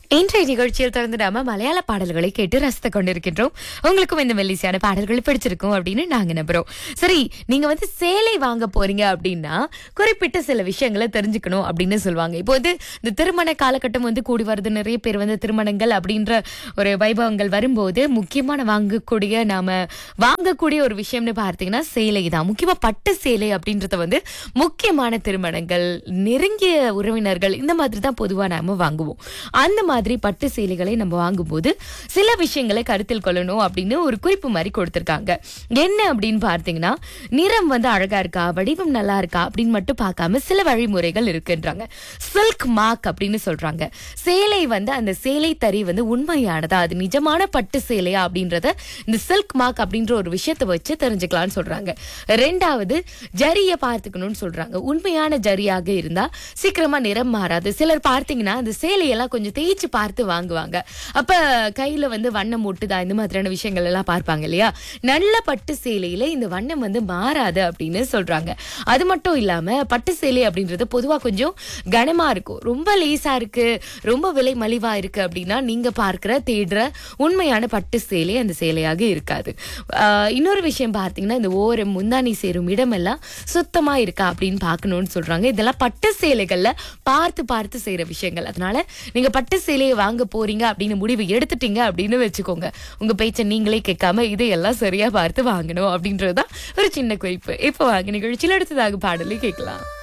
இன்றைய நிகழ்ச்சியில் தொடர்ந்து நாம மலையாள பாடல்களை கேட்டு ரசித்து கொண்டிருக்கின்றோம் உங்களுக்கும் இந்த மெல்லிசையான பாடல்கள் பிடிச்சிருக்கும் அப்படின்னு நாங்க நம்புறோம் சரி நீங்க வந்து சேலை வாங்க போறீங்க அப்படின்னா குறிப்பிட்ட சில விஷயங்களை தெரிஞ்சுக்கணும் அப்படின்னு சொல்லுவாங்க இப்போ வந்து இந்த திருமண காலகட்டம் வந்து கூடி வருது நிறைய பேர் வந்து திருமணங்கள் அப்படின்ற ஒரு வைபவங்கள் வரும்போது முக்கியமான வாங்கக்கூடிய நாம வாங்கக்கூடிய ஒரு விஷயம்னு பார்த்தீங்கன்னா சேலை தான் முக்கியமா பட்டு சேலை அப்படின்றத வந்து முக்கியமான திருமணங்கள் நெருங்கிய உறவினர்கள் இந்த மாதிரி தான் பொதுவா நாம வாங்குவோம் அந்த மாதிரி பட்டு சேலைகளை நம்ம வாங்கும்போது சில விஷயங்களை கருத்தில் கொள்ளணும் அப்படின்னு ஒரு குறிப்பு மாதிரி கொடுத்திருக்காங்க என்ன அப்படின்னு பார்த்தீங்கன்னா நிறம் வந்து அழகா இருக்கா வடிவம் நல்லா இருக்கா அப்படின்னு மட்டும் பார்க்காம சில வழிமுறைகள் இருக்குன்றாங்க சில்க் மார்க் அப்படின்னு சொல்றாங்க சேலை வந்து அந்த சேலை தறி வந்து உண்மையானதா அது நிஜமான பட்டு சேலையா அப்படின்றத இந்த சில்க் மார்க் அப்படின்ற ஒரு விஷயத்தை வச்சு தெரிஞ்சுக்கலாம்னு சொல்றாங்க ரெண்டாவது ஜரியை பார்த்துக்கணும்னு சொல்றாங்க உண்மையான ஜரியாக இருந்தா சீக்கிரமா நிறம் மாறாது சிலர் பார்த்தீங்கன்னா அந்த சேலையெல்லாம் கொஞ்சம் தேய்ச்சி பார்த்து வாங்குவாங்க அப்ப கையில வந்து வண்ணம் ஒட்டுதா இந்த மாதிரியான விஷயங்கள் எல்லாம் பார்ப்பாங்க இல்லையா நல்ல பட்டு சேலையில இந்த வண்ணம் வந்து மாறாது அப்படின்னு சொல்றாங்க அது மட்டும் இல்லாம பட்டு சேலை அப்படின்றது பொதுவா கொஞ்சம் கனமா இருக்கும் ரொம்ப லேசா இருக்கு ரொம்ப விலை மலிவா இருக்கு அப்படின்னா நீங்க பார்க்கிற தேடுற உண்மையான பட்டு சேலை அந்த சேலையாக இருக்காது ஆஹ் இன்னொரு விஷயம் பார்த்தீங்கன்னா இந்த ஓரம் முந்தானி சேரும் இடமெல்லாம் சுத்தமா இருக்கா அப்படின்னு பார்க்கணும்னு சொல்றாங்க இதெல்லாம் பட்டு சேலைகள்ல பார்த்து பார்த்து செய்யற விஷயங்கள் அதனால நீங்க பட்டு சேலையை வாங்க போறீங்க அப்படின்னு முடிவு எடுத்துட்டீங்க அப்படின்னு வச்சுக்கோங்க உங்க பேச்சை நீங்களே கேட்காம இதையெல்லாம் சரியா பார்த்து வாங்கணும் அப்படின்றதுதான் ஒரு சின்ன குறிப்பு இப்போ வாங்க நிகழ்ச்சியில் அடுத்ததாக பாடலை கேட்கலாம்